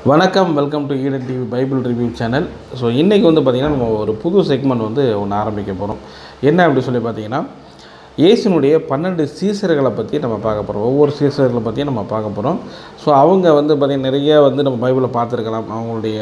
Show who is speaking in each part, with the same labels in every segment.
Speaker 1: வணக்கம் welcome to Eden TV Bible review channel so இன்றைக்கி வந்து பார்த்திங்கன்னா நம்ம ஒரு புது செக்மெண்ட் வந்து ஒன்று ஆரம்பிக்க போகிறோம் என்ன அப்படி சொல்லி பார்த்தீங்கன்னா இயேசுனுடைய பன்னெண்டு சீசர்களை பற்றி நம்ம பார்க்க போகிறோம் ஒவ்வொரு சீசர்களை பற்றியும் நம்ம பார்க்க போகிறோம் ஸோ அவங்க வந்து பார்த்திங்கன்னா நிறைய வந்து நம்ம பைபிளில் பார்த்துருக்கலாம் அவங்களுடைய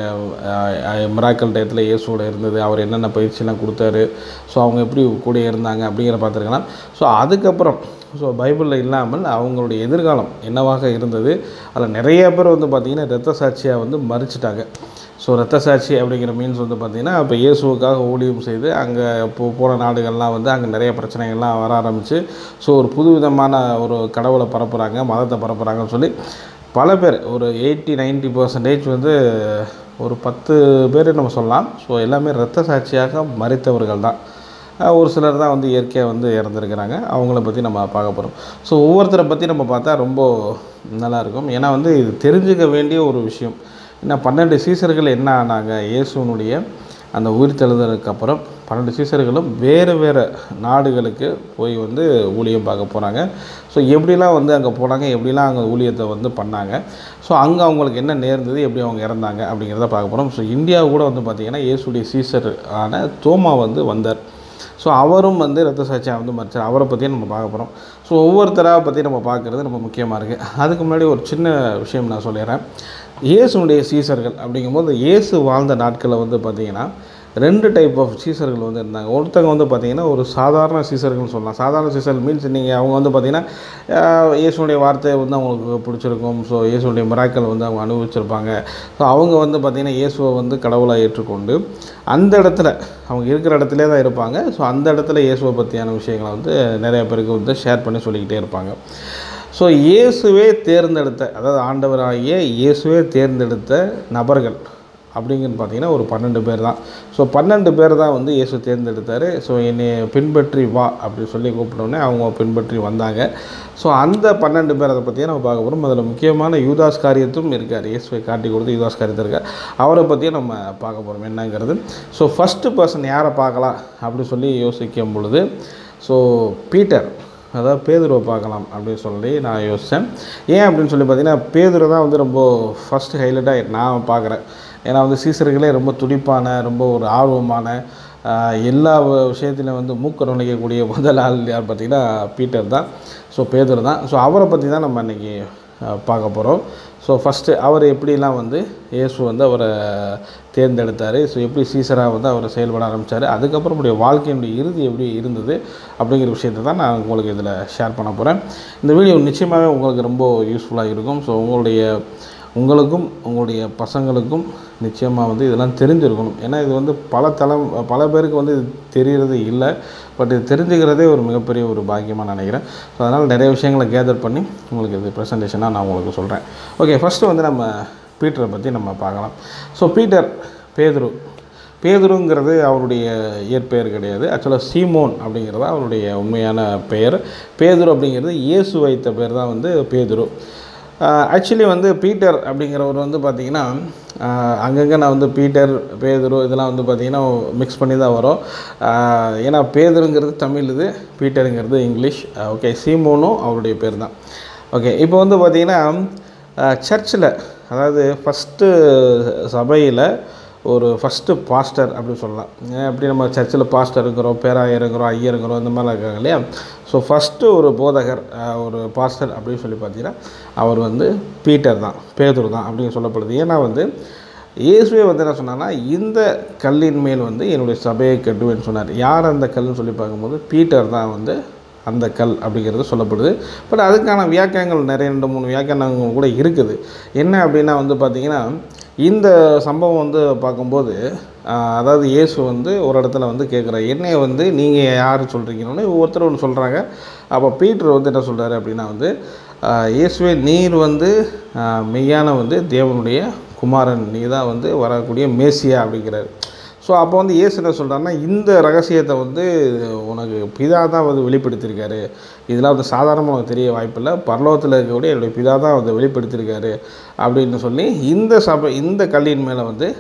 Speaker 1: மிராக்கல் டயத்தில் இயேசுவோட இருந்தது அவர் என்னென்ன பயிற்சியெல்லாம் கொடுத்தாரு ஸோ அவங்க எப்படி கூட இருந்தாங்க அப்படிங்கிற பார்த்துருக்கலாம் ஸோ அதுக்கப்புறம் ஸோ பைபிளில் இல்லாமல் அவங்களுடைய எதிர்காலம் என்னவாக இருந்தது அதில் நிறைய பேர் வந்து பார்த்திங்கன்னா இரத்த சாட்சியாக வந்து மறிச்சிட்டாங்க ஸோ இரத்த சாட்சி அப்படிங்கிற மீன்ஸ் வந்து பார்த்திங்கன்னா இப்போ இயேசுவுக்காக ஊழியம் செய்து அங்கே போ போன நாடுகள்லாம் வந்து அங்கே நிறைய பிரச்சனைகள்லாம் வர ஆரம்பிச்சு ஸோ ஒரு புது விதமான ஒரு கடவுளை பரப்புகிறாங்க மதத்தை பரப்புகிறாங்கன்னு சொல்லி பல பேர் ஒரு எயிட்டி நைன்ட்டி பர்சன்டேஜ் வந்து ஒரு பத்து பேர் நம்ம சொல்லலாம் ஸோ எல்லாமே இரத்த சாட்சியாக மறித்தவர்கள் தான் அஹ் ஒரு சிலர் தான் வந்து இயற்கையாக வந்து இறந்துருக்கிறாங்க அவங்கள பற்றி நம்ம பார்க்க போகிறோம் ஸோ ஒவ்வொருத்தரை பற்றி நம்ம பார்த்தா ரொம்ப நல்லாயிருக்கும் ஏன்னா வந்து இது தெரிஞ்சுக்க வேண்டிய ஒரு விஷயம் ஏன்னா பன்னெண்டு சீசர்கள் என்ன ஆனாங்க இயேசுனுடைய அந்த உயிர் தெழுதலுக்கு அப்புறம் பன்னெண்டு சீசர்களும் வேறு வேறு நாடுகளுக்கு போய் வந்து ஊழியம் பார்க்க போகிறாங்க ஸோ எப்படிலாம் வந்து அங்கே போனாங்க எப்படிலாம் அங்கே ஊழியத்தை வந்து பண்ணாங்க ஸோ அங்கே அவங்களுக்கு என்ன நேர்ந்தது எப்படி அவங்க இறந்தாங்க அப்படிங்கிறத பார்க்க போகிறோம் ஸோ இந்தியா கூட வந்து பார்த்திங்கன்னா இயேசுடைய சீசர் ஆன தோமா வந்து வந்தார் ஸோ அவரும் வந்து ரத்த சாட்சியாக வந்து மறிச்சார் அவரை பற்றியும் நம்ம பார்க்க போகிறோம் ஸோ ஒவ்வொருத்தராக பற்றி நம்ம பார்க்குறது ரொம்ப முக்கியமாக இருக்குது அதுக்கு முன்னாடி ஒரு சின்ன விஷயம் நான் சொல்லிடுறேன் இயேசுனுடைய சீசர்கள் அப்படிங்கும்போது இயேசு வாழ்ந்த நாட்களில் வந்து பார்த்திங்கன்னா ரெண்டு டைப் ஆஃப் சீசர்கள் வந்து இருந்தாங்க ஒருத்தங்க வந்து பார்த்திங்கன்னா ஒரு சாதாரண சீசர்கள்னு சொல்லலாம் சாதாரண சீசர் மீன்ஸ் நீங்கள் அவங்க வந்து பார்த்திங்கன்னா ஆஹ், இயேசுனுடைய வார்த்தை வந்து அவங்களுக்கு பிடிச்சிருக்கும் ஸோ இயேசுனுடைய மிராக்கள் வந்து அவங்க அனுபவிச்சிருப்பாங்க ஸோ அவங்க வந்து பார்த்திங்கன்னா இயேசுவை வந்து கடவுளாக ஏற்றுக்கொண்டு அந்த இடத்துல அவங்க இருக்கிற இடத்துல தான் இருப்பாங்க ஸோ அந்த இடத்துல இயேசுவை பற்றியான விஷயங்களை வந்து நிறைய பேருக்கு வந்து ஷேர் பண்ணி சொல்லிக்கிட்டே இருப்பாங்க ஸோ இயேசுவே தேர்ந்தெடுத்த அதாவது ஆண்டவராகிய இயேசுவே தேர்ந்தெடுத்த நபர்கள் அப்படிங்கன்னு பார்த்தீங்கன்னா ஒரு பன்னெண்டு பேர் தான் ஸோ பன்னெண்டு பேர் தான் வந்து இயேசு தேர்ந்தெடுத்தார் ஸோ என்னை பின்பற்றி வா அப்படி சொல்லி கூப்பிட்டோன்னே அவங்க பின்பற்றி வந்தாங்க ஸோ அந்த பன்னெண்டு பேர் அதை பற்றியே நம்ம பார்க்க போகிறோம் அதில் முக்கியமான யூதாஸ் காரியத்தும் இருக்கார் இயேசுவை காட்டி கொடுத்து யூதாஸ் காரியத்தில் இருக்கார் அவரை பற்றியும் நம்ம பார்க்க போகிறோம் என்னங்கிறது ஸோ ஃபஸ்ட்டு பர்சன் யாரை பார்க்கலாம் அப்படி சொல்லி யோசிக்கும் பொழுது ஸோ பீட்டர் அதாவது பேதுருவை பார்க்கலாம் அப்படின்னு சொல்லி நான் யோசித்தேன் ஏன் அப்படின்னு சொல்லி பார்த்தீங்கன்னா பேதுரை தான் வந்து ரொம்ப ஃபஸ்ட்டு ஹைலைட்டாக நான் பார்க்குறேன் ஏன்னா வந்து சீசர்களே ரொம்ப துடிப்பான ரொம்ப ஒரு ஆர்வமான ஆஹ், எல்லா வ- விஷயத்திலும் வந்து மூக்க நுழைக்கக்கூடிய முதல் ஆள் யார் பார்த்தீங்கன்னா பீட்டர் தான் ஸோ பேதுரு தான் ஸோ அவரை பற்றி தான் நம்ம இன்றைக்கி பார்க்க போகிறோம் ஸோ ஃபஸ்ட்டு அவர் எப்படிலாம் வந்து இயேசு வந்து அவரை தேர்ந்தெடுத்தார் ஸோ எப்படி சீசராக வந்து அவர் செயல்பட ஆரம்பித்தார் அதுக்கப்புறம் உடைய வாழ்க்கையினுடைய இறுதி எப்படி இருந்தது அப்படிங்கிற விஷயத்தை தான் நான் உங்களுக்கு இதில் ஷேர் பண்ண போகிறேன் இந்த வீடியோ நிச்சயமாகவே உங்களுக்கு ரொம்ப யூஸ்ஃபுல்லாக இருக்கும் ஸோ உங்களுடைய உங்களுக்கும் உங்களுடைய பசங்களுக்கும் நிச்சயமாக வந்து இதெல்லாம் தெரிஞ்சிருக்கணும் ஏன்னா இது வந்து பல தலம் பல பேருக்கு வந்து இது தெரியறது இல்லை பட் இது தெரிஞ்சுக்கிறதே ஒரு மிகப்பெரிய ஒரு பாக்கியமாக நினைக்கிறேன் ஸோ அதனால் நிறைய விஷயங்களை கேதர் பண்ணி உங்களுக்கு இது ப்ரெசன்டேஷனாக நான் உங்களுக்கு சொல்கிறேன் ஓகே ஃபஸ்ட்டு வந்து நம்ம பீட்டரை பற்றி நம்ம பார்க்கலாம் ஸோ பீட்டர் பேதுரு பேதுருங்கிறது அவருடைய இயற்பெயர் கிடையாது ஆக்சுவலாக சீமோன் அப்படிங்கிறது தான் அவருடைய உண்மையான பெயர் பேதுரு அப்படிங்கிறது இயேசு வைத்த பேர் தான் வந்து பேதுரு ஆக்சுவலி வந்து பீட்டர் அப்படிங்கிறவர் வந்து பார்த்திங்கன்னா அங்கங்கே நான் வந்து பீட்டர் பேதுரு இதெல்லாம் வந்து பார்த்திங்கன்னா மிக்ஸ் பண்ணி தான் வரும் ஆஹ் ஏன்னா பேதுருங்கிறது தமிழ் இது பீட்டருங்கிறது இங்கிலீஷ் ஓகே சீமோனும் அவருடைய பேர் தான் ஓகே இப்போ வந்து பார்த்திங்கன்னா சர்ச்சில் அதாவது ஃபஸ்ட்டு சபையில் ஒரு ஃபஸ்ட்டு பாஸ்டர் அப்படின்னு சொல்லலாம் ஏன் எப்படி நம்ம சர்ச்சில் பாஸ்டர் இருக்கிறோம் பேராயர் இருக்கிறோம் ஐயர் இருக்கிறோம் இந்த மாதிரிலாம் இருக்காங்க இல்லையா ஸோ ஃபஸ்ட்டு ஒரு போதகர் அஹ், ஒரு பாஸ்டர் அப்படின்னு சொல்லி பார்த்தீங்கன்னா அவர் வந்து பீட்டர் தான் பேதுரு தான் அப்படின்னு சொல்லப்படுது ஏன்னா வந்து இயேசுவே வந்து என்ன சொன்னான்னா இந்த கல்லின் மேல் வந்து என்னுடைய சபையை கட்டுவேன்னு சொன்னார் யார் அந்த கல்லுன்னு சொல்லி பார்க்கும்போது பீட்டர் தான் வந்து அந்த கல் அப்படிங்கிறது சொல்லப்படுது பட் அதுக்கான வியாக்கியங்கள் நிறைய ரெண்டு மூணு வியாக்கியானங்கள் கூட இருக்குது என்ன அப்படின்னா வந்து பார்த்திங்கன்னா இந்த சம்பவம் வந்து பார்க்கும்போது ஆஹ், அதாவது இயேசு வந்து ஒரு இடத்துல வந்து கேட்குறாரு என்னைய வந்து நீங்கள் யார் சொல்கிறீங்கன்னு ஒவ்வொருத்தர் ஒன்று சொல்கிறாங்க அப்போ பீட்டர் வந்து என்ன சொல்கிறாரு அப்படின்னா வந்து ஆஹ், இயேசுவே நீர் வந்து ஆஹ், மெய்யான வந்து தேவனுடைய குமாரன் நீ தான் வந்து வரக்கூடிய மேசியா அப்படிங்கிறாரு ஸோ அப்போ வந்து இயேசு என்ன சொல்கிறாருன்னா இந்த ரகசியத்தை வந்து உனக்கு பிதா தான் வந்து வெளிப்படுத்தியிருக்காரு இதெல்லாம் வந்து சாதாரணமாக உனக்கு தெரிய வாய்ப்பில்லை பரலோகத்தில் இருக்கக்கூடிய என்னுடைய பிதா தான் வந்து வெளிப்படுத்தியிருக்காரு அப்படின்னு சொல்லி இந்த சபை இந்த கல்லின் மேலே வந்து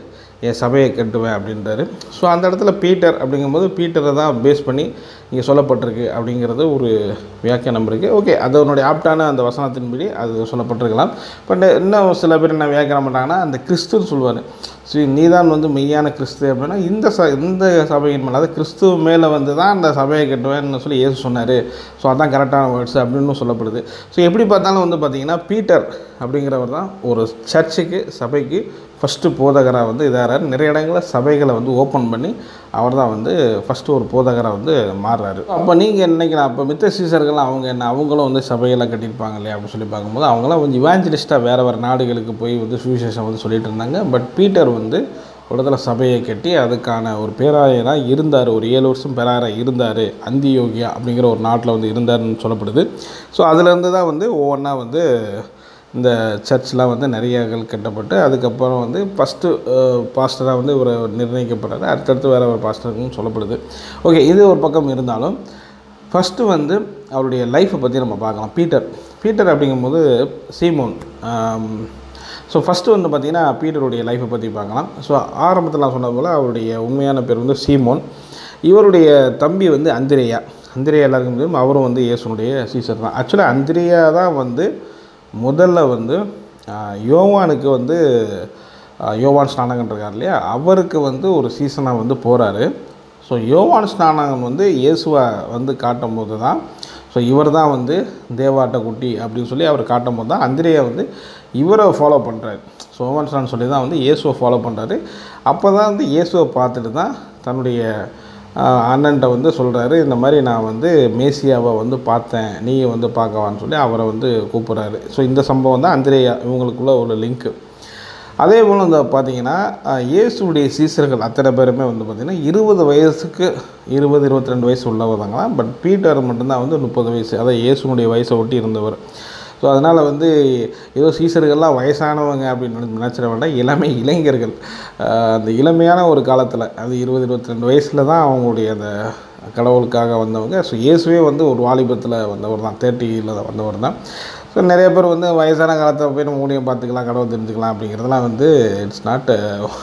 Speaker 1: என் சபையை கட்டுவேன் அப்படின்றாரு ஸோ அந்த இடத்துல பீட்டர் அப்படிங்கும்போது பீட்டரை தான் பேஸ் பண்ணி இங்கே சொல்லப்பட்டிருக்கு அப்படிங்கிறது ஒரு வியாக்கியானம் இருக்குது ஓகே அதனுடைய ஆப்டான அந்த வசனத்தின்படி அது சொல்லப்பட்டிருக்கலாம் பட் இன்னும் சில பேர் என்ன வியாக்கியானம் பண்ணுறாங்கன்னா அந்த கிறிஸ்துன்னு சொல்லுவார் ஸ்ரீ நீதான் வந்து மெய்யான கிறிஸ்து அப்படின்னா இந்த ச இந்த சபையின் மேலே அதாவது கிறிஸ்துவ மேலே வந்து தான் அந்த சபையை கட்டுவேன்னு சொல்லி ஏசு சொன்னார் ஸோ அதான் கரெக்டான வேர்ட்ஸ் அப்படின்னு சொல்லப்படுது ஸோ எப்படி பார்த்தாலும் வந்து பார்த்திங்கன்னா பீட்டர் அப்படிங்கிறவர் தான் ஒரு சர்ச்சுக்கு சபைக்கு ஃபஸ்ட்டு போதகராக வந்து இதாகிறார் நிறைய இடங்களில் சபைகளை வந்து ஓப்பன் பண்ணி அவர் தான் வந்து ஃபஸ்ட்டு ஒரு போதகராக வந்து மாறுறாரு அப்போ நீங்கள் நினைக்கலாம் அப்போ மித்த சீசர்கள் அவங்க என்ன அவங்களும் வந்து சபையெல்லாம் கட்டியிருப்பாங்க இல்லையா அப்படின்னு சொல்லி பார்க்கும்போது அவங்களாம் கொஞ்சம் இவாஞ்சலிஸ்ட்டாக வேறு வேறு நாடுகளுக்கு போய் வந்து சுவிசேஷம் வந்து சொல்லிட்டு இருந்தாங்க பட் பீட்டர் வந்து ஒரு இடத்துல சபையை கட்டி அதுக்கான ஒரு பேராயராக இருந்தார் ஒரு ஏழு வருஷம் பேராயராக இருந்தார் அந்தியோகியா அப்படிங்கிற ஒரு நாட்டில் வந்து இருந்தாருன்னு சொல்லப்படுது ஸோ அதுலேருந்து தான் வந்து ஒவ்வொன்றா வந்து இந்த சர்ச்லாம் வந்து நிறையகள் கட்டப்பட்டு அதுக்கப்புறம் வந்து ஃபஸ்ட்டு பாஸ்டராக வந்து ஒரு நிர்ணயிக்கப்படுறாரு அடுத்தடுத்து வேறு ஒரு பாஸ்டருக்குன்னு சொல்லப்படுது ஓகே இது ஒரு பக்கம் இருந்தாலும் ஃபஸ்ட்டு வந்து அவருடைய லைஃப்பை பற்றி நம்ம பார்க்கலாம் பீட்டர் பீட்டர் அப்படிங்கும்போது சீமோன் ஸோ ஃபஸ்ட்டு வந்து பார்த்திங்கன்னா பீட்டருடைய லைஃப்பை பற்றி பார்க்கலாம் ஸோ ஆரம்பத்தில் நான் சொன்னது போல் அவருடைய உண்மையான பேர் வந்து சீமோன் இவருடைய தம்பி வந்து அந்திரேயா அந்திரேயா எல்லாருக்கும் தெரியும் அவரும் வந்து இயேசுனுடைய சீசர் தான் ஆக்சுவலாக அந்திரேயா தான் வந்து முதல்ல வந்து ஆஹ், யோவானுக்கு வந்து ஆஹ், யோவான் ஸ்நானகன் இருக்கார் இல்லையா அவருக்கு வந்து ஒரு சீசனாக வந்து போகிறாரு ஸோ யோவான் ஸ்நானகன் வந்து இயேசுவை வந்து காட்டும் போது தான் ஸோ இவர் தான் வந்து தேவாட்ட குட்டி அப்படின்னு சொல்லி அவர் காட்டும் போது தான் அந்திரேயா வந்து இவரை ஃபாலோ பண்ணுறாரு ஸோ யோவான் ஸ்நானன் சொல்லி தான் வந்து இயேசுவை ஃபாலோ பண்ணுறாரு அப்போ தான் வந்து இயேசுவை பார்த்துட்டு தான் தன்னுடைய ஆஹ் அண்ணன்ட்ட வந்து சொல்கிறாரு இந்த மாதிரி நான் வந்து மேசியாவை வந்து பார்த்தேன் நீ வந்து பார்க்கவான்னு சொல்லி அவரை வந்து கூப்பிட்றாரு ஸோ இந்த சம்பவம் தான் அந்திரேயா இவங்களுக்குள்ள ஒரு லிங்க்கு அதே போல் வந்து பார்த்தீங்கன்னா ஆஹ் இயேசுடைய சீசர்கள் அத்தனை பேருமே வந்து பார்த்திங்கன்னா இருபது வயசுக்கு இருபது இருபத்தி ரெண்டு வயசு உள்ளவதாங்களாம் பட் பீட்டர் மட்டும்தான் வந்து முப்பது வயசு அதாவது இயேசுனுடைய வயசை ஒட்டி இருந்தவர் ஸோ அதனால் வந்து ஏதோ சீசர்கள்லாம் வயசானவங்க அப்படின்னு நினை- நினைச்சிட வேண்டாம் எல்லாமே இளைஞர்கள் ஆஹ் அந்த இளமையான ஒரு காலத்தில் அது இருபது இருபத்தி ரெண்டு வயசில் தான் அவங்களுடைய அந்த கடவுளுக்காக வந்தவங்க ஸோ இயேசுவே வந்து ஒரு வாலிபத்தில் வந்தவர் தான் தேர்ட்டியில் வந்தவர் தான் ஸோ நிறைய பேர் வந்து வயசான காலத்தில் போய் நம்ம ஊழியம் பார்த்துக்கலாம் கடவுள் தெரிஞ்சுக்கலாம் அப்படிங்கிறதுலாம் வந்து இட்ஸ் நாட்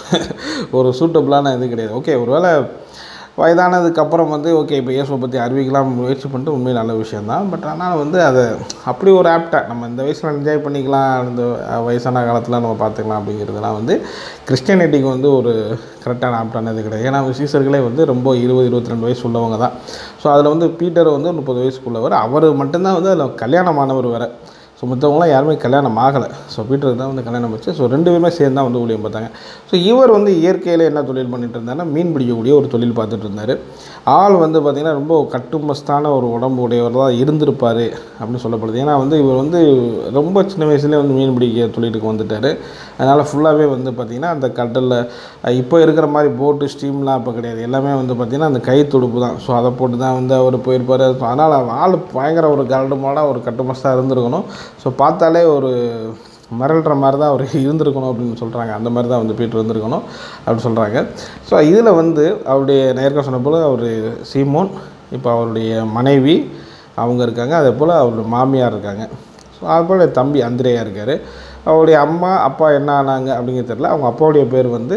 Speaker 1: ஒரு சூட்டபுளான இது கிடையாது ஓகே ஒருவேளை வயதானதுக்கு அப்புறம் வந்து ஓகே இப்போ இயேசுவை பற்றி அறிவிக்கலாம் முயற்சி பண்ணிட்டு உண்மையில் நல்ல விஷயந்தான் பட் ஆனால் வந்து அதை அப்படி ஒரு ஆப்டாக நம்ம இந்த வயசில் என்ஜாய் பண்ணிக்கலாம் இந்த அஹ், வயசான காலத்தில் நம்ம பார்த்துக்கலாம் அப்படிங்கிறதுலாம் வந்து கிறிஸ்டியானிட்டிக்கு வந்து ஒரு கரெக்டான ஆப்டானது கிடையாது ஏன்னா அவங்க சீசர்களே வந்து ரொம்ப இருபது இருபத்தி ரெண்டு வயசு உள்ளவங்க தான் ஸோ அதில் வந்து பீட்டர் வந்து முப்பது வயசுக்குள்ளவர் அவர் மட்டும்தான் வந்து அதில் கல்யாணமானவர் வேறு ஸோ மற்றவங்களாம் யாருமே கல்யாணம் ஆகலை ஸோ பீட்டருக்கு தான் வந்து கல்யாணம் வச்சு ஸோ ரெண்டு பேருமே சேர்ந்து தான் வந்து ஊழியம் பார்த்தாங்க ஸோ இவர் வந்து இயற்கையில் என்ன தொழில் பண்ணிட்டு இருந்தாருன்னா மீன் பிடிக்கக்கூடிய ஒரு தொழில் பார்த்துட்டு இருந்தார் ஆள் வந்து பார்த்திங்கன்னா ரொம்ப கட்டுமஸ்தான ஒரு உடம்பு உடையவர் தான் இருந்திருப்பார் அப்படின்னு சொல்லப்படுது ஏன்னா வந்து இவர் வந்து ரொம்ப சின்ன வயசுலேயே வந்து மீன் பிடிக்க தொழிலுக்கு வந்துட்டார் அதனால் ஃபுல்லாகவே வந்து பார்த்திங்கன்னா அந்த கடலில் இப்போ இருக்கிற மாதிரி போட்டு ஸ்டீம்லாம் அப்போ கிடையாது எல்லாமே வந்து பார்த்திங்கன்னா அந்த கை துடுப்பு தான் ஸோ அதை போட்டு தான் வந்து அவர் போயிருப்பார் அதனால் ஆள் பயங்கர ஒரு கரடுமாட ஒரு கட்டுமஸ்தாக இருந்திருக்கணும் ஸோ பார்த்தாலே ஒரு மிரள்ற மாதிரி தான் அவர் இருந்திருக்கணும் அப்படின்னு சொல்கிறாங்க அந்த மாதிரி தான் வந்து பீட்டர் இருந்திருக்கணும் அப்படின்னு சொல்கிறாங்க ஸோ இதில் வந்து அவருடைய நேர்க்க சொன்ன போல் அவர் சீமோன் இப்போ அவருடைய மனைவி அவங்க இருக்காங்க அதே போல் அவருடைய மாமியார் இருக்காங்க ஸோ அதுபோல் தம்பி அந்திரேயா இருக்கார் அவருடைய அம்மா அப்பா என்ன ஆனாங்க அப்படிங்கிறது தெரியல அவங்க அப்பாவுடைய பேர் வந்து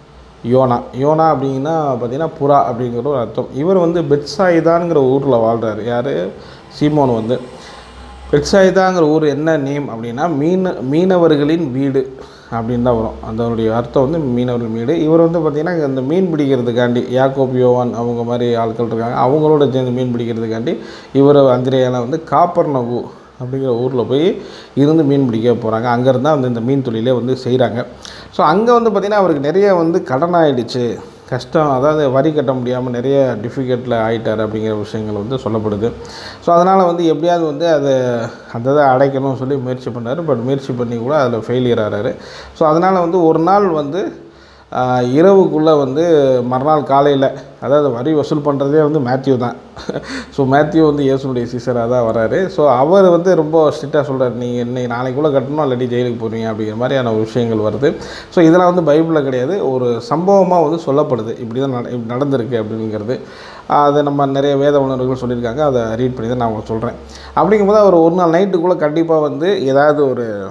Speaker 1: யோனா யோனா அப்படிங்கன்னா பார்த்தீங்கன்னா புறா அப்படிங்கிற ஒரு அர்த்தம் இவர் வந்து பெட்சாயிதான்ங்கிற ஊரில் வாழ்கிறாரு யார் சீமோன் வந்து பெட்சாயிதாங்கிற ஊர் என்ன நேம் அப்படின்னா மீன மீனவர்களின் வீடு அப்படின்னு தான் வரும் அதனுடைய அர்த்தம் வந்து மீனவர்கள் வீடு இவர் வந்து பார்த்திங்கன்னா இந்த மீன் பிடிக்கிறதுக்காண்டி யாக்கோப் யோவான் அவங்க மாதிரி ஆட்கள் இருக்காங்க அவங்களோட சேர்ந்து மீன் பிடிக்கிறதுக்காண்டி இவர் அந்திரேயெல்லாம் வந்து காப்பர்நகு அப்படிங்கிற ஊரில் போய் இருந்து மீன் பிடிக்க போகிறாங்க அங்கேருந்து தான் வந்து இந்த மீன் தொழிலே வந்து செய்கிறாங்க ஸோ அங்கே வந்து பார்த்திங்கன்னா அவருக்கு நிறைய வந்து கடன் ஆயிடுச்சு கஷ்டம் அதாவது வரி கட்ட முடியாமல் நிறைய டிஃபிகல்ட்டில் ஆயிட்டார் அப்படிங்கிற விஷயங்கள் வந்து சொல்லப்படுது ஸோ அதனால் வந்து எப்படியாவது வந்து அதை அந்த இதை அடைக்கணும்னு சொல்லி முயற்சி பண்ணார் பட் முயற்சி பண்ணி கூட அதில் ஃபெயிலியர் ஆகிறாரு ஸோ அதனால் வந்து ஒரு நாள் வந்து ஆஹ், இரவுக்குள்ளே வந்து மறுநாள் காலையில் அதாவது வரி வசூல் பண்ணுறதே வந்து மேத்யூ தான் ஸோ மேத்யூ வந்து இயேசுனுடைய சீசராக தான் வராரு ஸோ அவர் வந்து ரொம்ப ஸ்ட்ரிக்டாக சொல்கிறார் நீங்கள் இன்னைக்கு நாளைக்குள்ளே கட்டணும் இல்லாட்டி ஜெயிலுக்கு போகிறீங்க அப்படிங்கிற மாதிரியான விஷயங்கள் வருது ஸோ இதெல்லாம் வந்து பைபிளில் கிடையாது ஒரு சம்பவமாக வந்து சொல்லப்படுது இப்படி தான் நட இப்படி நடந்திருக்கு அப்படிங்கிறது அதை நம்ம நிறைய வேத உணர்வுகள் சொல்லியிருக்காங்க அதை ரீட் பண்ணி தான் நான் உங்களுக்கு சொல்கிறேன் அப்படிங்கும்போது அவர் ஒரு நாள் நைட்டுக்குள்ளே கண்டிப்பாக வந்து ஏதாவது ஒரு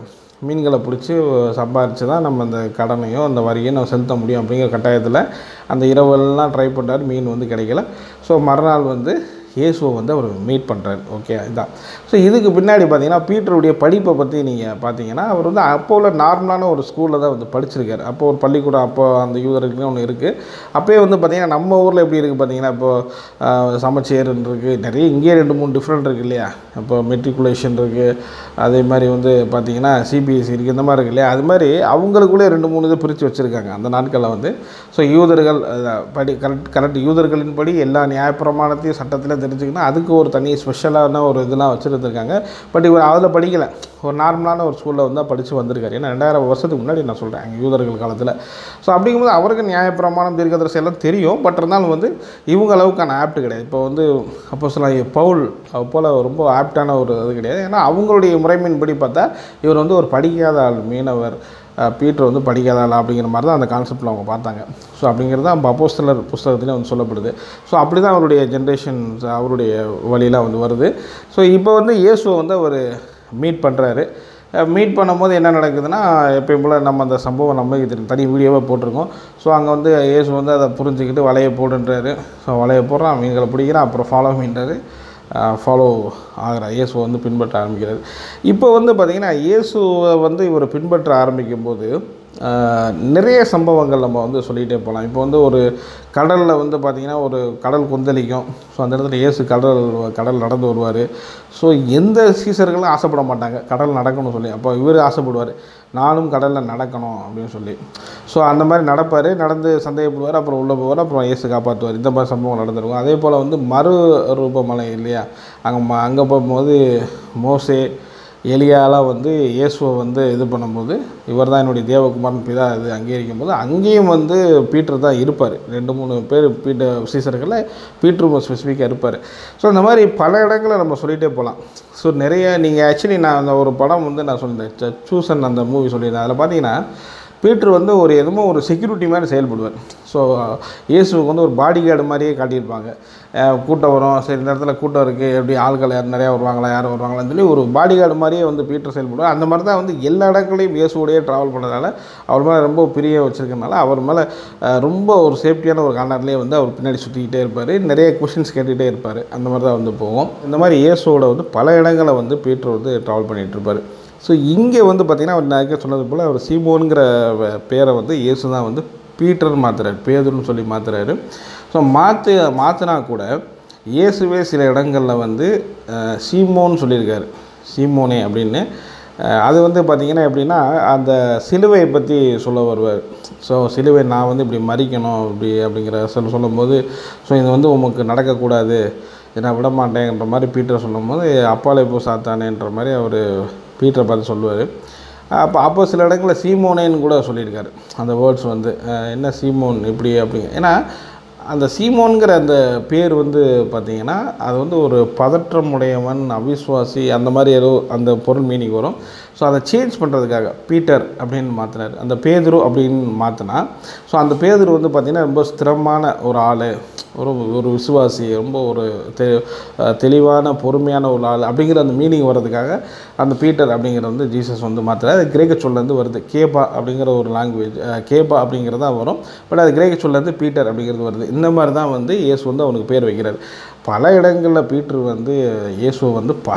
Speaker 1: மீன்களை பிடிச்சி சம்பாரித்து தான் நம்ம அந்த கடனையோ அந்த வரியோ நம்ம செலுத்த முடியும் அப்படிங்கிற கட்டாயத்தில் அந்த இரவெல்லாம் ட்ரை பண்ணுறாரு மீன் வந்து கிடைக்கல ஸோ மறுநாள் வந்து இயேசுவை வந்து அவர் மீட் பண்ணுறாரு ஓகே இதுதான் ஸோ இதுக்கு பின்னாடி பார்த்தீங்கன்னா பீட்டருடைய படிப்பை பற்றி நீங்கள் பார்த்தீங்கன்னா அவர் வந்து அப்போ உள்ள நார்மலான ஒரு ஸ்கூலில் தான் வந்து படிச்சிருக்காரு அப்போ ஒரு பள்ளிக்கூடம் அப்போ அந்த யூதர்களுக்கு ஒன்று இருக்குது அப்போயே வந்து பார்த்திங்கன்னா நம்ம ஊரில் எப்படி இருக்குது பார்த்தீங்கன்னா இப்போ சமச்சேர்னு இருக்குது நிறைய இங்கேயே ரெண்டு மூணு டிஃப்ரெண்ட் இருக்குது இல்லையா இப்போ மெட்ரிகுலேஷன் இருக்குது அதே மாதிரி வந்து பார்த்திங்கன்னா சிபிஎஸ்சி இருக்குது இந்த மாதிரி இருக்குது இல்லையா அது மாதிரி அவங்களுக்குள்ளே ரெண்டு மூணு இது பிரித்து வச்சுருக்காங்க அந்த நாட்களில் வந்து ஸோ யூதர்கள் அஹ், படி கரெக்ட் கரெக்ட் யூதர்களின் படி எல்லா நியாயப்பிரமாணத்தையும் சட்டத்தில் தெரிஞ்சுக்கணும் அதுக்கு ஒரு தனி ஸ்பெஷலான ஒரு இதெல்லாம் வச்சுருந்துருக்காங்க பட் இவர் அதில் படிக்கலை ஒரு நார்மலான ஒரு ஸ்கூலில் வந்து படித்து வந்திருக்காரு ஏன்னா ரெண்டாயிரம் வருஷத்துக்கு முன்னாடி நான் சொல்கிறேன் அங்கே யூதர்கள் காலத்தில் ஸோ அப்படிங்கும்போது அவருக்கு நியாயப்பிரமாணம் தீர்க்கதரிசி எல்லாம் தெரியும் பட் இருந்தாலும் வந்து இவங்க அளவுக்கான ஆப்ட் கிடையாது இப்போ வந்து அப்போ சில பவுல் அது போல் ரொம்ப ஆப்டான ஒரு இது கிடையாது ஏன்னா அவங்களுடைய முறைமையின்படி பார்த்தா இவர் வந்து ஒரு படிக்காத ஆள் மீனவர் அஹ், பீட்டர் வந்து படிக்காத ஆள் அப்படிங்கிற மாதிரி தான் அந்த கான்செப்டில் அவங்க பார்த்தாங்க ஸோ அப்படிங்கிறது தான் அப்போஸ்தலர் புஸ்தகத்திலே வந்து சொல்லப்படுது ஸோ அப்படி தான் அவருடைய ஜென்ரேஷன்ஸ் அவருடைய வழியெலாம் வந்து வருது ஸோ இப்போ வந்து இயேசுவை வந்து அவர் மீட் பண்ணுறாரு மீட் பண்ணும்போது என்ன நடக்குதுன்னா எப்பயும் போல் நம்ம அந்த சம்பவம் நம்மளுக்கு தெரியும் தனி வீடியோவாக போட்டிருக்கோம் ஸோ அங்கே வந்து இயேசு வந்து அதை புரிஞ்சுக்கிட்டு வலையை போடுன்றாரு ஸோ வலையை போடுறான் மீன்களை பிடிக்கிறான் அப்புறம் ஃபாலோ மீன்றாரு ஃபாலோ ஆகிறார் இயேசுவை வந்து பின்பற்ற ஆரம்பிக்கிறார் இப்போ வந்து பார்த்திங்கன்னா இயேசுவை வந்து இவர் பின்பற்ற ஆரம்பிக்கும் போது ஆஹ், நிறைய சம்பவங்கள் நம்ம வந்து சொல்லிகிட்டே போகலாம் இப்போ வந்து ஒரு கடலில் வந்து பார்த்திங்கன்னா ஒரு கடல் கொந்தளிக்கும் ஸோ அந்த இடத்துல இயேசு கடல் கடல் நடந்து வருவார் ஸோ எந்த சீசர்களும் ஆசைப்பட மாட்டாங்க கடல் நடக்கணும்னு சொல்லி அப்போ இவர் ஆசைப்படுவார் நானும் கடலில் நடக்கணும் அப்படின்னு சொல்லி ஸோ அந்த மாதிரி நடப்பார் நடந்து சந்தேகப்படுவார் அப்புறம் உள்ளே போவார் அப்புறம் இயேசு காப்பாற்றுவார் இந்த மாதிரி சம்பவம் நடந்திருக்கும் அதே போல் வந்து மறு ரூபமலை இல்லையா அங்கே ம அங்கே போகும்போது மோசே எலியாலாம் வந்து இயேசுவை வந்து இது பண்ணும்போது இவர் தான் என்னுடைய தேவகுமாரன் பிதா இது அங்கீகரிக்கும் போது அங்கேயும் வந்து பீட்டர் தான் இருப்பார் ரெண்டு மூணு பேர் பீட்டர் சீசர்களில் பீட்டரும் ஸ்பெசிஃபிக்காக இருப்பார் ஸோ இந்த மாதிரி பல இடங்களை நம்ம சொல்லிகிட்டே போகலாம் ஸோ நிறைய நீங்கள் ஆக்சுவலி நான் அந்த ஒரு படம் வந்து நான் சொல்லியிருந்தேன் சூசன் அந்த மூவி சொல்லியிருந்தேன் அதில் பார்த்தீங்கன்னா பீட்டர் வந்து ஒரு எதுமோ ஒரு செக்யூரிட்டி மாதிரி செயல்படுவார் ஸோ இயேசுவுக்கு வந்து ஒரு பாடி கார்டு மாதிரியே காட்டியிருப்பாங்க அஹ் கூட்டம் வரும் சரி இந்த இடத்துல கூட்டம் இருக்குது எப்படி ஆட்கள் யார் நிறையா வருவாங்களா யார் வருவாங்களான்னு சொல்லி ஒரு பாடி கார்டு மாதிரியே வந்து பீட்டர் செயல்படுவார் அந்த மாதிரி தான் வந்து எல்லா இடங்களையும் இயேசுவோடையே ட்ராவல் பண்ணதால அவர் மேலே ரொம்ப பிரிய வச்சுருக்கனால அவர் மேலே அஹ், ரொம்ப ஒரு சேஃப்டியான ஒரு கார்னர்லேயே வந்து அவர் பின்னாடி சுற்றிக்கிட்டே இருப்பார் நிறைய கொஷின்ஸ் கேட்டுகிட்டே இருப்பார் அந்த மாதிரி தான் வந்து போகும் இந்த மாதிரி இயேசுவோட வந்து பல இடங்களை வந்து பீட்டர் வந்து ட்ராவல் பண்ணிகிட்டு இருப்பார் ஸோ இங்கே வந்து பார்த்திங்கன்னா அவர் நான் சொன்னது போல் அவர் சீமோனுங்கிற வ- பேரை வந்து இயேசு தான் வந்து பீட்டர் மாத்துறாரு பேதுருன்னு சொல்லி மாத்துறாரு ஸோ மாற்று மாற்றினா கூட இயேசுவே சில இடங்களில் வந்து அஹ், சீமோன்னு சொல்லியிருக்காரு சீமோனே அப்படின்னு அஹ், அது வந்து பார்த்திங்கன்னா எப்படின்னா அந்த சிலுவையை பற்றி சொல்ல வருவார் ஸோ சிலுவை நான் வந்து இப்படி மறிக்கணும் இப்படி அப்படிங்கிற சொல்ல சொல்லும்போது ஸோ இது வந்து உமக்கு நடக்கக்கூடாது இதை நான் விட மாட்டேங்கிற மாதிரி பீட்டர் சொல்லும்போது அப்பாலே போ சாத்தானேன்ற மாதிரி அவர் பீட்டரை பார்த்து சொல்லுவார் அப்போ அப்போ சில இடங்களில் சீமோனேன்னு கூட சொல்லியிருக்காரு அந்த வேர்ட்ஸ் வந்து அஹ், என்ன சீமோன் இப்படி அப்படிங்க ஏன்னா அந்த சீமோன்கிற அந்த பேர் வந்து பார்த்திங்கன்னா அது வந்து ஒரு பதற்றமுடையவன் அவிஸ்வாசி அந்த மாதிரி ஏதோ அந்த பொருள் மீனிங் வரும் ஸோ அதை சேஞ்ச் பண்ணுறதுக்காக பீட்டர் அப்படின்னு மாற்றினார் அந்த பேதுரு அப்படின்னு மாற்றினா ஸோ அந்த பேதுரு வந்து பார்த்திங்கன்னா ரொம்ப ஸ்திரமான ஒரு ஆள் ஒரு ஒரு விசுவாசி ரொம்ப ஒரு தெ அஹ் தெளிவான பொறுமையான ஒரு ஆள் அப்படிங்கிற அந்த மீனிங் வர்றதுக்காக அந்த பீட்டர் அப்படிங்கிற வந்து ஜீசஸ் வந்து மாற்றுறாரு அது கிரேக்க சொல்லேருந்து வருது கேபா அப்படிங்கிற ஒரு லாங்குவேஜ் கேபா அப்படிங்கிறது தான் வரும் பட் அது கிரேக்க சொல்லேருந்து பீட்டர் அப்படிங்கிறது வருது இந்த மாதிரி தான் வந்து இயேசு வந்து அவனுக்கு பேர் வைக்கிறார் பல இடங்களில் பீட்டர் வந்து இயேசுவை வந்து ப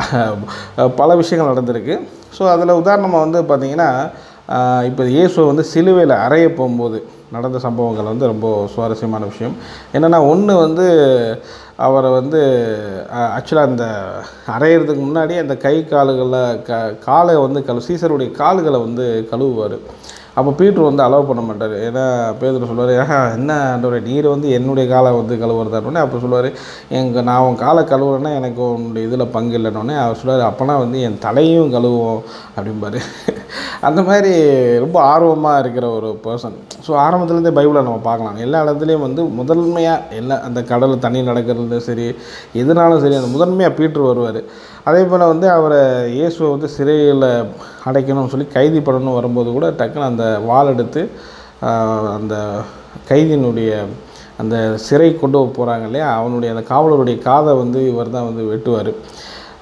Speaker 1: பல விஷயங்கள் நடந்திருக்கு ஸோ அதில் உதாரணமாக வந்து பார்த்திங்கன்னா இப்போ இயேசுவை வந்து சிலுவையில் அறைய போகும்போது நடந்த சம்பவங்கள் வந்து ரொம்ப சுவாரஸ்யமான விஷயம் என்னென்னா ஒன்று வந்து அவரை வந்து ஆக்சுவலாக அந்த அரையிறதுக்கு முன்னாடி அந்த கை காலுகளை க காலை வந்து கழு சீசருடைய கால்களை வந்து கழுவுவார் அப்போ பீட்ரு வந்து அலோவ் பண்ண மாட்டார் ஏன்னா பேதர் சொல்லுவார் ஏஹா என்ன ஆண்டவரே நீர் வந்து என்னுடைய காலை வந்து கழுவுறதாட்டோன்னே அப்போ சொல்லுவார் எங்கள் நான் உன் காலை கழுவுறேன்னா எனக்கு உன்னுடைய இதில் பங்கு இல்லைன்னொடனே அவர் சொல்லுவார் அப்போனா வந்து என் தலையும் கழுவுவோம் அப்படிம்பாரு அந்த மாதிரி ரொம்ப ஆர்வமாக இருக்கிற ஒரு பர்சன் ஸோ ஆரம்பத்துலேருந்தே பைபிளை நம்ம பார்க்கலாம் எல்லா இடத்துலையும் வந்து முதன்மையாக எல்லா அந்த கடல் தண்ணி நடக்கிறது சரி எதுனாலும் சரி அந்த முதன்மையாக பீட்ரு வருவார் அதே போல் வந்து அவரை இயேசுவை வந்து சிறையில் அடைக்கணும்னு சொல்லி கைதி பண்ணணும் வரும்போது கூட டக்குன்னு அந்த வாள் எடுத்து ஆஹ், அந்த கைதியினுடைய அந்த சிறை கொண்டு போகிறாங்க இல்லையா அவனுடைய அந்த காவலருடைய காதை வந்து இவர் தான் வந்து வெட்டுவார்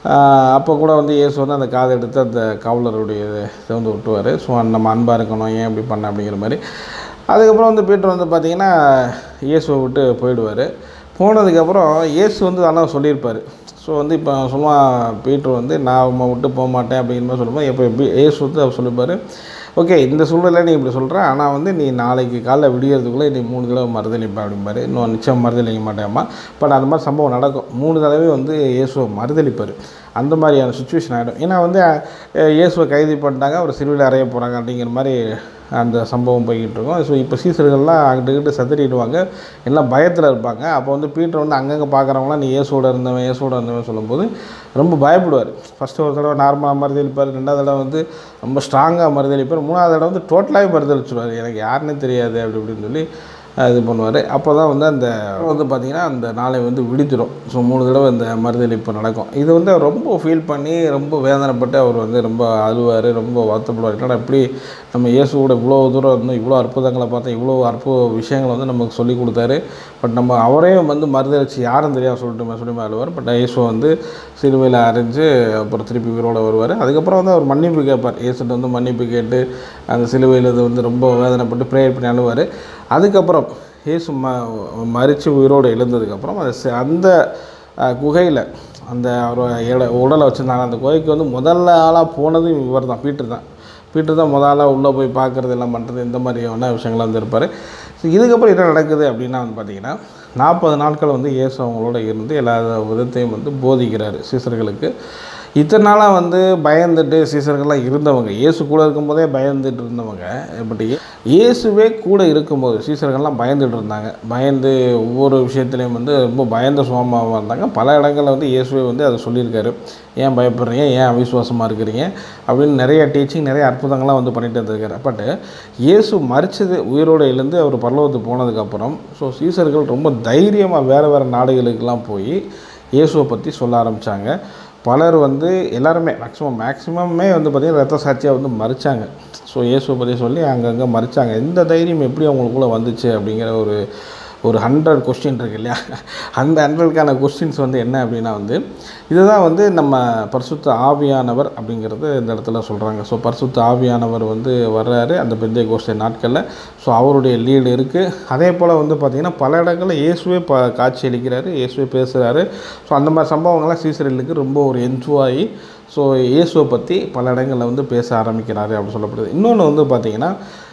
Speaker 1: அப்போ கூட வந்து இயேசு வந்து அந்த காதை எடுத்து அந்த காவலருடைய இதை வந்து விட்டுவார் ஸோ நம்ம அன்பாக இருக்கணும் ஏன் இப்படி பண்ண அப்படிங்கிற மாதிரி அதுக்கப்புறம் வந்து பீட்டர் வந்து பார்த்திங்கன்னா இயேசுவை விட்டு போயிடுவார் போனதுக்கப்புறம் இயேசு வந்து அதெல்லாம் சொல்லியிருப்பார் ஸோ வந்து இப்போ சொல்லுவான் பீட்டர் வந்து நான் உம்மை விட்டு போக மாட்டேன் அப்படிங்கிற மாதிரி சொல்லும்போது எப்போ எப்படி இயேசு வந்து அவர் சொல்லியிருப்பார் ஓகே இந்த சூழ்நிலையில் நீ இப்படி சொல்கிற ஆனால் வந்து நீ நாளைக்கு காலைல விடியறதுக்குள்ளே நீ மூணு தடவை மறுதளிப்ப அப்படிம்பாரு இன்னும் நிச்சயம் மறுதளிக்க மாட்டேம்மா பட் அந்த மாதிரி சம்பவம் நடக்கும் மூணு தடவை வந்து இயேசுவை மறுதளிப்பார் அந்த மாதிரியான சுச்சுவேஷன் ஆகிடும் ஏன்னா வந்து அஹ், இயேசுவை கைது பண்ணிட்டாங்க அவர் சிலுவையில் அறைய போகிறாங்க அப்படிங்கிற மாதிரி அந்த சம்பவம் போய்கிட்டு இருக்கும் ஸோ இப்போ சீசர்கள்லாம் அங்கிட்டு இங்கிட்டு சதறிடுவாங்க எல்லாம் பயத்தில் இருப்பாங்க அப்போ வந்து பீட்டர் வந்து அங்கங்கே பார்க்குறவங்களாம் நீ இயேசோட இருந்தவன் இயேசோட இருந்தவன் சொல்லும்போது ரொம்ப பயப்படுவார் ஃபஸ்ட்டு ஒரு தடவை நார்மலாக மறுதளிப்பார் ரெண்டாவது தடவை வந்து ரொம்ப ஸ்ட்ராங்காக மறுதளிப்பார் மூணாவது தடவை வந்து டோட்டலாகவே மறுதளிச்சுடுவார் எனக்கு யாருன்னே தெரியாது அப்படி இப்படின்னு சொல்லி அஹ், இது பண்ணுவார் அப்போ தான் வந்து அந்த வந்து பார்த்திங்கன்னா அந்த நாளை வந்து விடுத்துடும் ஸோ மூணு தடவை இந்த மறுதளிப்பு நடக்கும் இது வந்து அவர் ரொம்ப ஃபீல் பண்ணி ரொம்ப வேதனைப்பட்டு அவர் வந்து ரொம்ப அழுவார் ரொம்ப வருத்தப்படுவார் என்னடா இப்படி நம்ம இயேசுவோட இவ்வளோ தூரம் இருந்தோம் இவ்வளோ அற்புதங்களை பார்த்தோம் இவ்வளோ அற்புத விஷயங்களை வந்து நமக்கு சொல்லி கொடுத்தாரு பட் நம்ம அவரே வந்து மறுதளிச்சு யாரும் தெரியாது சொல்லிட்டு சொல்லி அழுவார் பட் இயேசு வந்து சிலுவையில் அரைஞ்சு அப்புறம் திருப்பி உயிரோட வருவார் அதுக்கப்புறம் வந்து அவர் மன்னிப்பு கேட்பார் இயேசுட்ட வந்து மன்னிப்பு கேட்டு அந்த சிலுவையில் இது வந்து ரொம்ப வேதனைப்பட்டு ப்ரேயர் பண்ணி அழுவார் அதுக்கப்புறம் இயேசு ம மறித்து உயிரோடு எழுந்ததுக்கப்புறம் அது ச- அந்த குகையில் அந்த அவர் இட உடலை வச்சுருந்தாங்க அந்த குகைக்கு வந்து முதல்ல ஆளாக போனதும் இவர் தான் பீட்டர் தான் பீட்டர் தான் முதல்ல உள்ளே போய் பார்க்குறது எல்லாம் பண்ணுறது இந்த மாதிரியான விஷயங்கள்லாம் வந்து இருப்பார் ஸோ இதுக்கப்புறம் என்ன நடக்குது அப்படின்னா வந்து பார்த்திங்கன்னா நாற்பது நாட்கள் வந்து இயேசு அவங்களோட இருந்து எல்லா விதத்தையும் வந்து போதிக்கிறாரு சீசர்களுக்கு இத்தனை நாளாக வந்து பயந்துட்டு சீசர்கள்லாம் இருந்தவங்க இயேசு கூட இருக்கும்போதே பயந்துட்டு இருந்தவங்க பட் இயேசுவே கூட இருக்கும்போது சீசர்கள்லாம் பயந்துட்டு இருந்தாங்க பயந்து ஒவ்வொரு விஷயத்துலையும் வந்து ரொம்ப பயந்த சுகமாக இருந்தாங்க பல இடங்களில் வந்து இயேசுவே வந்து அதை சொல்லியிருக்காரு ஏன் பயப்படுறீங்க ஏன் அவிசுவாசமாக இருக்கிறீங்க அப்படின்னு நிறைய டீச்சிங் நிறைய அற்புதங்கள்லாம் வந்து பண்ணிட்டு இருந்திருக்காரு பட் இயேசு மறிச்சது உயிரோடு எழுந்து அவர் பரலோகத்துக்கு போனதுக்கப்புறம் ஸோ சீசர்கள் ரொம்ப தைரியமாக வேறு வேறு நாடுகளுக்கெல்லாம் போய் இயேசுவை பற்றி சொல்ல ஆரம்பித்தாங்க பலர் வந்து எல்லாருமே மேக்ஸிமம் மேக்ஸிமமே வந்து பார்த்திங்கன்னா ரத்த சாட்சியாக வந்து மறிச்சாங்க ஸோ இயேசுவை பற்றி சொல்லி அங்கங்கே மறிச்சாங்க இந்த தைரியம் எப்படி அவங்களுக்குள்ளே வந்துச்சு அப்படிங்கிற ஒரு ஒரு ஹண்ட்ரட் கொஸ்டின் இருக்கு இல்லையா அந்த ஹண்ட்ரடுக்கான கொஸ்டின்ஸ் வந்து என்ன அப்படின்னா வந்து இதுதான் வந்து நம்ம பரிசுத்த ஆவியானவர் அப்படிங்கிறது இந்த இடத்துல சொல்கிறாங்க ஸோ பரிசுத்த ஆவியானவர் வந்து வர்றாரு அந்த பெந்தைய கோஷ்ட நாட்களில் ஸோ அவருடைய லீடு இருக்குது அதே போல் வந்து பார்த்திங்கன்னா பல இடங்களில் இயேசுவே ப காட்சி அளிக்கிறாரு இயேசுவே பேசுகிறாரு ஸோ அந்த மாதிரி சம்பவங்கள்லாம் சீசர்களுக்கு ரொம்ப ஒரு என்ஜுவாகி ஸோ இயேசுவை பற்றி பல இடங்களில் வந்து பேச ஆரம்பிக்கிறாரு அப்படின்னு சொல்லப்படுது இன்னொன்று வந்து பார்த்திங்கன்னா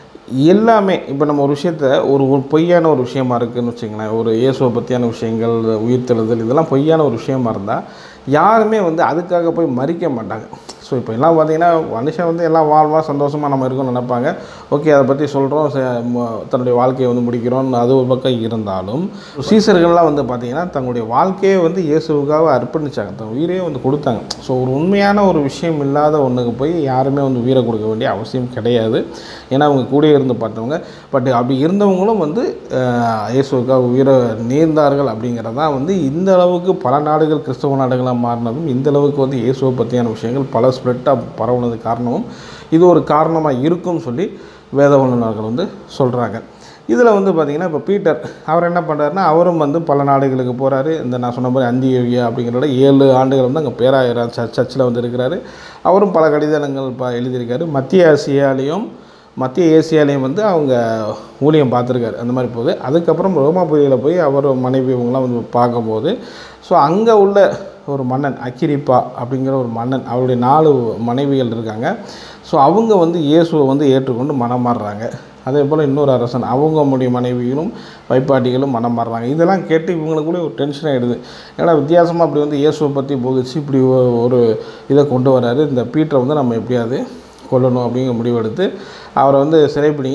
Speaker 1: எல்லாமே இப்போ நம்ம ஒரு விஷயத்த ஒரு ஒரு பொய்யான ஒரு விஷயமா இருக்குதுன்னு வச்சுங்களேன் ஒரு இயேசுவை பற்றியான விஷயங்கள் உயிர்த்தெழுதல் இதெல்லாம் பொய்யான ஒரு விஷயமா இருந்தால் யாருமே வந்து அதுக்காக போய் மறிக்க மாட்டாங்க ஸோ இப்போ எல்லாம் பார்த்தீங்கன்னா மனுஷன் வந்து எல்லாம் வாழ்வா சந்தோஷமாக நம்ம இருக்கணும்னு நினைப்பாங்க ஓகே அதை பற்றி சொல்கிறோம் தன்னுடைய வாழ்க்கையை வந்து முடிக்கிறோம் அது ஒரு பக்கம் இருந்தாலும் சீசர்கள்லாம் வந்து பார்த்திங்கன்னா தங்களுடைய வாழ்க்கையை வந்து இயேசுவுக்காக அர்ப்பணிச்சாங்க தன் உயிரையே வந்து கொடுத்தாங்க ஸோ ஒரு உண்மையான ஒரு விஷயம் இல்லாத ஒன்றுக்கு போய் யாருமே வந்து உயிரை கொடுக்க வேண்டிய அவசியம் கிடையாது ஏன்னா அவங்க கூடயே இருந்து பார்த்தவங்க பட் அப்படி இருந்தவங்களும் வந்து அஹ், இயேசுவுக்காக உயிரை நேர்ந்தார்கள் அப்படிங்கிறதான் வந்து இந்த அளவுக்கு பல நாடுகள் கிறிஸ்தவ நாடுகளாக மாறினதும் இந்த அளவுக்கு வந்து இயேசுவை பற்றியான விஷயங்கள் பல ஸ்ப்ரெட்டாக பரவுனது காரணமும் இது ஒரு காரணமாக இருக்கும்னு சொல்லி வேத வல்லுநர்கள் வந்து சொல்கிறாங்க இதில் வந்து பார்த்திங்கன்னா இப்போ பீட்டர் அவர் என்ன பண்ணுறாருன்னா அவரும் வந்து பல நாடுகளுக்கு போகிறாரு இந்த நான் சொன்ன மாதிரி அந்தியோகியா அப்படிங்கிறத ஏழு ஆண்டுகள் வந்து அங்கே பேராயிரம் சர்ச் சர்ச்சில் வந்து இருக்கிறாரு அவரும் பல கடிதங்கள் ப எழுதியிருக்காரு மத்திய ஆசியாலேயும் மத்திய ஏசியாலேயும் வந்து அவங்க ஊழியம் பார்த்துருக்காரு அந்த மாதிரி போகுது அதுக்கப்புறம் ரோமாபுரியில் போய் அவர் மனைவி இவங்கெல்லாம் வந்து பார்க்கும்போது ஸோ அங்கே உள்ள ஒரு மன்னன் அக்கிரிப்பா அப்படிங்கிற ஒரு மன்னன் அவருடைய நாலு மனைவிகள் இருக்காங்க ஸோ அவங்க வந்து இயேசுவை வந்து ஏற்றுக்கொண்டு மனம் மாறுறாங்க அதே போல் இன்னொரு அரசன் அவங்களுடைய மனைவிகளும் வைப்பாட்டிகளும் மனம் மாறுறாங்க இதெல்லாம் கேட்டு இவங்களுக்குள்ளே ஒரு டென்ஷன் ஆகிடுது ஏன்னா வித்தியாசமாக அப்படி வந்து இயேசுவை பற்றி போதிச்சு இப்படி ஒ- ஒரு இதை கொண்டு வராரு இந்த பீட்டரை வந்து நம்ம எப்படியாவது கொல்லணும் அப்படிங்கிற முடிவெடுத்து அவரை வந்து சிறைப்பிடிங்க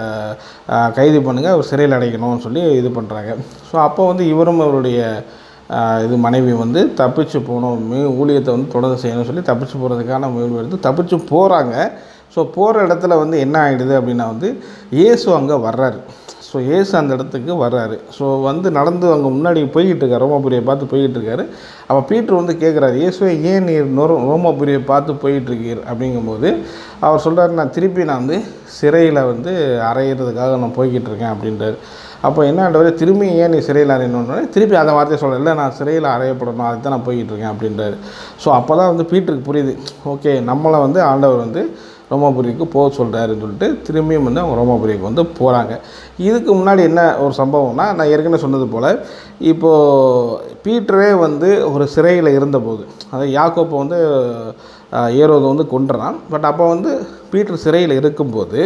Speaker 1: அஹ், கைது பண்ணுங்க அவர் சிறையில் அடைக்கணும்னு சொல்லி இது பண்ணுறாங்க ஸோ அப்போ வந்து இவரும் அவருடைய அஹ், இது மனைவி வந்து தப்பிச்சு போகணும் மீ ஊழியத்தை வந்து தொடர்ந்து செய்யணும்னு சொல்லி தப்பிச்சு போகிறதுக்கான முயல்வு எடுத்து தப்பிச்சு போகிறாங்க ஸோ போகிற இடத்துல வந்து என்ன ஆகிடுது அப்படின்னா வந்து இயேசு அங்கே வர்றாரு ஸோ ஸோ ஏசு அந்த இடத்துக்கு வர்றாரு ஸோ வந்து நடந்து அங்கே முன்னாடி போய்கிட்டு இருக்காரு ரோமாபுரியை பார்த்து போய்கிட்டு இருக்காரு அப்போ பீட்ரு வந்து கேட்குறாரு இயேசுவை ஏன் நீர் நொ ரோமாபுரியை பார்த்து போயிட்டு இருக்கீர் அப்படிங்கும்போது அவர் சொல்கிறாரு நான் திருப்பி நான் வந்து சிறையில் வந்து அறையிறதுக்காக நான் போய்கிட்டு இருக்கேன் அப்படின்றாரு அப்போ என்ன திரும்பி ஏன் நீ சிறையில் அறையணுன்னு திருப்பி அந்த வார்த்தையை சொல்ல இல்லை நான் சிறையில் அறையப்படணும் அதுக்கு தான் நான் போய்கிட்டு இருக்கேன் அப்படின்றாரு ஸோ அப்போ தான் வந்து பீட்டருக்கு புரியுது ஓகே நம்மளை வந்து ஆண்டவர் வந்து ரோமாபுரிக்கு போக சொல்கிறாருன்னு சொல்லிட்டு திரும்பியும் வந்து அவங்க ரோமாபுரிக்கு வந்து போகிறாங்க இதுக்கு முன்னாடி என்ன ஒரு சம்பவம்னா நான் ஏற்கனவே சொன்னது போல் இப்போது பீட்டரே வந்து ஒரு சிறையில் இருந்தபோது அதாவது யாக்கோப்பை வந்து அஹ், ஏரோதை வந்து கொண்டுறான் பட் அப்போ வந்து பீட்டர் சிறையில் இருக்கும்போது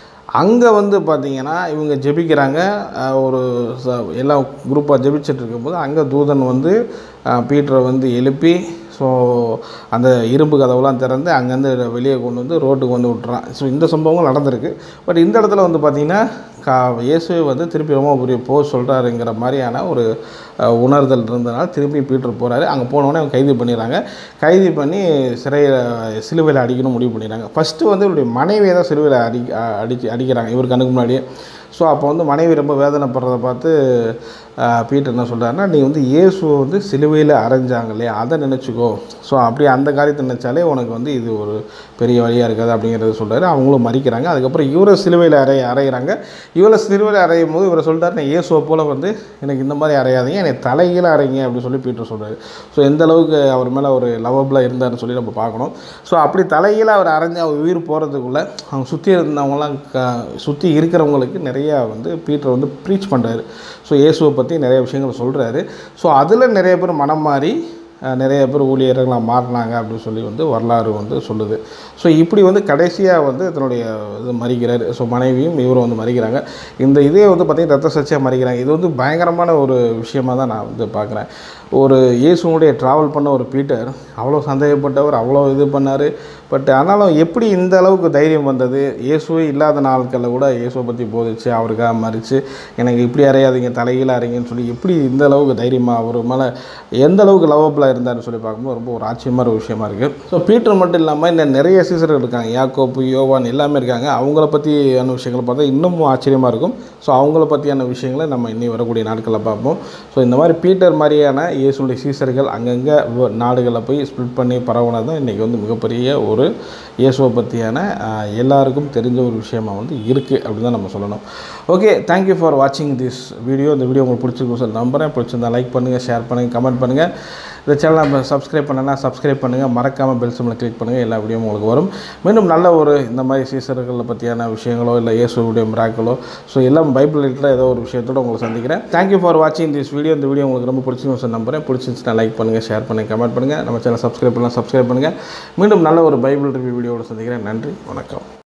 Speaker 1: அங்கே வந்து பார்த்திங்கன்னா இவங்க ஜெபிக்கிறாங்க அஹ், ஒரு ச எல்லாம் குரூப்பாக ஜெபிச்சுட்டு இருக்கும்போது அங்கே தூதன் வந்து அஹ், பீட்டரை வந்து எழுப்பி ஸோ அந்த இரும்பு கதவுலாம் திறந்து அங்கேருந்து வெளியே கொண்டு வந்து ரோட்டுக்கு வந்து விட்டுறான் ஸோ இந்த சம்பவங்கள் நடந்திருக்கு பட் இந்த இடத்துல வந்து பார்த்திங்கன்னா கா இயேசுவை வந்து திருப்பி ரோமாபுரி போக சொல்கிறாருங்கிற மாதிரியான ஒரு அஹ், உணர்தல் இருந்ததுனால திருப்பி பீட்டர் போகிறாரு அங்கே போனோடனே அவங்க கைது பண்ணிடுறாங்க கைது பண்ணி சிறையில் சிலுவையில் அடிக்கணும் முடிவு பண்ணிடுறாங்க ஃபஸ்ட்டு வந்து இவருடைய மனைவியை தான் சிலுவையில் அடி அ- அடிச்சு அடிக்கிறாங்க இவர் கண்ணுக்கு முன்னாடியே ஸோ அப்போ வந்து மனைவி ரொம்ப வேதனைப்படுறத பார்த்து அஹ், பீட்டர் என்ன சொல்கிறாருன்னா நீ வந்து இயேசுவை வந்து சிலுவையில் அரைஞ்சாங்க இல்லையா அதை நினச்சிக்கோ ஸோ அப்படி அந்த காரியத்தை நினச்சாலே உனக்கு வந்து இது ஒரு பெரிய வழியாக இருக்காது அப்படிங்கிறத சொல்கிறாரு அவங்களும் மறிக்கிறாங்க அதுக்கப்புறம் இவரை சிலுவையில் அறைய அறையிறாங்க இவரை சிலுவையில் அறையும் போது இவரை சொல்லிட்டாரு நான் இயேசுவை போல் வந்து எனக்கு இந்த மாதிரி அறையாதீங்க என்னை தலைகீழ அறைங்க அப்படின்னு சொல்லி பீட்டர் சொல்கிறாரு ஸோ எந்த அளவுக்கு அவர் மேலே ஒரு லவபிளாக இருந்தாருன்னு சொல்லி நம்ம பார்க்கணும் ஸோ அப்படி தலைகீழ அவர் அரைஞ்சு அவர் உயிர் போகிறதுக்குள்ளே அவங்க சுற்றி இருந்தவங்களாம் க சுற்றி இருக்கிறவங்களுக்கு நிறையா வந்து பீட்டர் வந்து ப்ரீச் பண்ணுறாரு ஸோ இயேசுவை பற்றி நிறைய விஷயங்கள் சொல்கிறாரு ஸோ அதில் நிறைய பேர் மனம் மாறி அஹ், நிறைய பேர் ஊழியர்களாக மாறினாங்க அப்படின்னு சொல்லி வந்து வரலாறு வந்து சொல்லுது ஸோ இப்படி வந்து கடைசியாக வந்து தன்னுடைய இது மறிக்கிறார் ஸோ மனைவியும் இவரும் வந்து மறிக்கிறாங்க இந்த இதே வந்து பார்த்திங்கன்னா ரத்த சர்ச்சையாக மறிக்கிறாங்க இது வந்து பயங்கரமான ஒரு விஷயமா தான் நான் வந்து பார்க்குறேன் ஒரு இயேசுனுடைய ட்ராவல் பண்ண ஒரு பீட்டர் அவ்வளோ சந்தேகப்பட்டவர் அவ்வளோ இது பண்ணார் பட் ஆனாலும் எப்படி இந்த அளவுக்கு தைரியம் வந்தது இயேசுவே இல்லாத நாட்களில் கூட இயேசுவை பற்றி போதிச்சு அவருக்காக மறித்து எனக்கு இப்படி அறையாதீங்க தலைகீழ அறைங்கன்னு சொல்லி எப்படி இந்த அளவுக்கு தைரியமாக அவர் மேலே எந்த அளவுக்கு லவபிளாக இருந்தாருன்னு சொல்லி பார்க்கும்போது ரொம்ப ஒரு ஆச்சரியமான ஒரு விஷயமா இருக்குது ஸோ பீட்டர் மட்டும் இல்லாமல் இன்னும் நிறைய சீசர்கள் இருக்காங்க யாக்கோப்பு யோவான் எல்லாமே இருக்காங்க அவங்கள பற்றியான விஷயங்களை பார்த்தா இன்னமும் ஆச்சரியமாக இருக்கும் ஸோ அவங்கள பற்றியான விஷயங்களை நம்ம இன்னி வரக்கூடிய நாட்களில் பார்ப்போம் ஸோ இந்த மாதிரி பீட்டர் மாதிரியான இயேசுடைய சீசர்கள் அங்கங்கே வ- நாடுகளில் போய் ஸ்ப்ளிட் பண்ணி பரவுனது தான் இன்றைக்கி வந்து மிகப்பெரிய ஒரு இயேசுவை பற்றியான ஆஹ், எல்லாருக்கும் தெரிஞ்ச ஒரு விஷயமா வந்து இருக்குது அப்படின்னு தான் நம்ம சொல்லணும் ஓகே தேங்க்யூ ஃபார் வாட்சிங் திஸ் வீடியோ இந்த வீடியோ உங்களுக்கு பிடிச்சிருக்கும் சார் நம்புறேன் பிடிச்சிருந்தா லைக் பண்ணுங்கள் ஷேர் பண்ணுங்கள் கமெண்ட் பண்ணுங்கள் இந்த சேனல் நம்ம சப்ஸ்கிரைப் பண்ணனா சப்ஸ்கிரைப் பண்ணுங்கள் மறக்காமல் பெல் சிம்மில் கிளிக் பண்ணுங்கள் எல்லா வீடியோவும் உங்களுக்கு வரும் மீண்டும் நல்ல ஒரு இந்த மாதிரி சீசர்களை பற்றியான விஷயங்களோ இல்லை இயேசுடைய மிராக்களோ ஸோ எல்லாம் பைபிள் ரிலேட்டடாக ஏதோ ஒரு விஷயத்தோட உங்களை சந்திக்கிறேன் தேங்க்யூ ஃபார் வாட்சிங் திஸ் வீடியோ இந்த வீடியோ உங்களுக்கு ரொம்ப பிடிச்சிருக்கும் சார் நம்புறேன் பிடிச்சிருந்துச்சுன்னா லைக் பண்ணுங்கள் ஷேர் பண்ணுங்கள் கமெண்ட் பண்ணுங்கள் நம்ம சேனல் சப்ஸ்கிரைப் பண்ணலாம் சப்ஸ்கிரைப் பண்ணுங்கள் மீண்டும் நல்ல ஒரு பைபிள் ரிவ்யூ வீடியோவோட சந்திக்கிறேன் நன்றி வணக்கம்